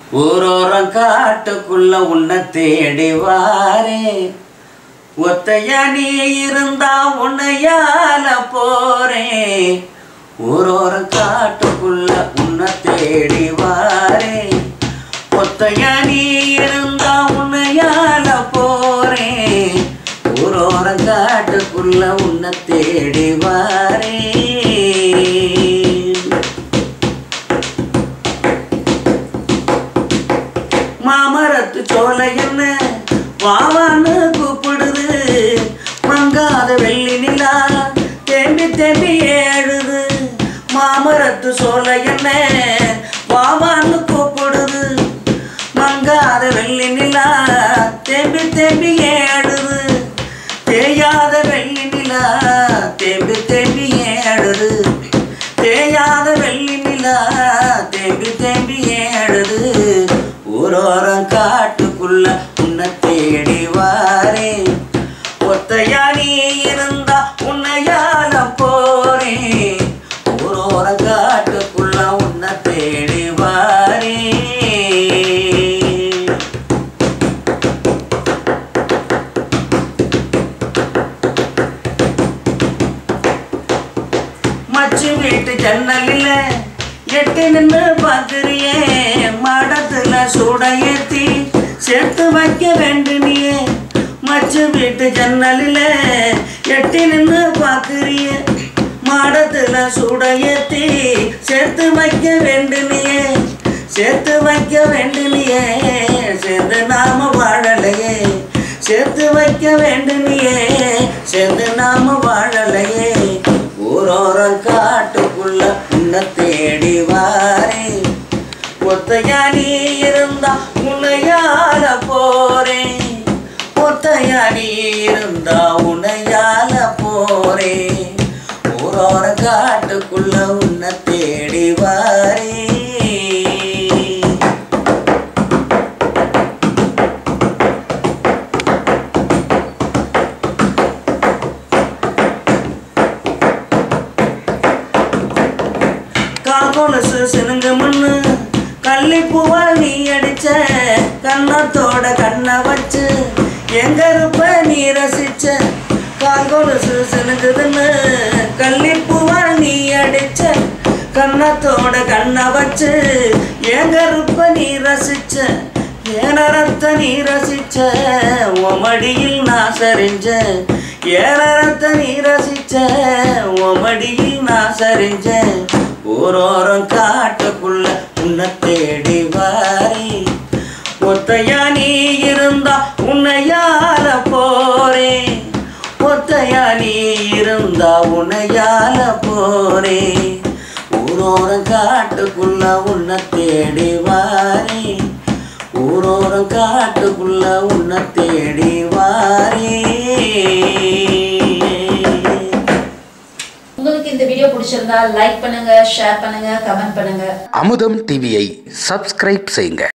ஊரோரம் காட்டுக்குள்ள உன்னை தேடி வாரே ஒத்தையா நீ இருந்தா உன்னையால போறேன் ஊரோரம் காட்டுக்குள்ள உன்னை தேடி வாரே ஒத்தையா நீ இருந்தா உன்னையால போறேன் ஊரோரம் காட்டுக்குள்ள உன்னை தேடி வாரே மாமரத்து சோலை என்ன வாவான்னு கூப்பிடுது மங்காத வெள்ளி நிலா தேம்பி தேம்பி ஏழுது மாமரத்து சோலை என்ன வாவான்னு கூப்பிடுது மங்காத வெள்ளி நிலா தேம்பி தேம்பி ஏழுது தேயாத வெள்ளி நிலா தேம்பி தேம்பி ஏழுது தேயாத வெள்ளி நிலா தேம்பி தேம்பி ஏழுது ஊரோரம் காட்டுக்குள்ள உன்னை தேடி வாரேன் ஒத்தையா நீ இருந்தா உன்னையால போறேன் ஊரோரம் காட்டுக்குள்ள உன்னை தேடி வாரேன் மச்சு வீட்டு ஜன்னலில் எட்டு நின்று பார்க்குறியே மாடத்துல சூட ஏத்தி சேர்த்து வைக்க வேண்டுனியே மச்சு வீட்டு ஜன்னலில் எட்டி நின்று பார்க்குறியே மாடத்துல சூட ஏத்தி சேர்த்து வைக்க வேண்டுனியே சேர்த்து வைக்க வேண்டுனியே சேர்ந்து நாம வாழலையே சேர்த்து வைக்க வேண்டுனியே சேர்ந்து நாம வாழலையே ஊரோரம் காட்டுக்குள்ள உன்னை தேடி வாரே ஒத்தையா நீ இருந்தா உன்னையால போறேன் ஒத்தையா நீ இருந்தா உன்னையால போறேன் ஊரோர காட்டுக்குள்ள உன்னை தேடி வாரே காகொலசு சினுங்க மண்ணு கள்ளிப்பூவால் நீ அடிச்ச கண்ணத்தோட கண்ணை வச்சு எங்க இருப்ப நீ ரசிச்ச காகொலசு சினுங்குதுன்னு கள்ளிப்பூவால் நீ அடிச்ச கண்ணத்தோட கண்ணை வச்சு எங்க இருப்ப நீ ரசிச்ச ஏனரத்த நீ ரசிச்ச உமடியில் நான் சரிஞ்ச ஏனரத்த நீ ரசிச்ச உமடியில் நான் சரிஞ்ச ஊரோரம் காட்டுக்குள்ள உன்னை தேடி வாரி ஒத்தையா நீ இருந்தா உன்னையால போறேன் ஒத்தையா நீ இருந்தா உன்னையால போறேன் ஊரோரம் காட்டுக்குள்ள உன்னை தேடி வாரி ஊரோரம் காட்டுக்குள்ள உன்னை தேடி வாரி உங்களுக்கு இந்த வீடியோ பிடிச்சிருந்தா லைக் பண்ணுங்க ஷேர் பண்ணுங்க கமெண்ட் பண்ணுங்க அமுதம் டிவியை சப்ஸ்கிரைப் செய்யுங்க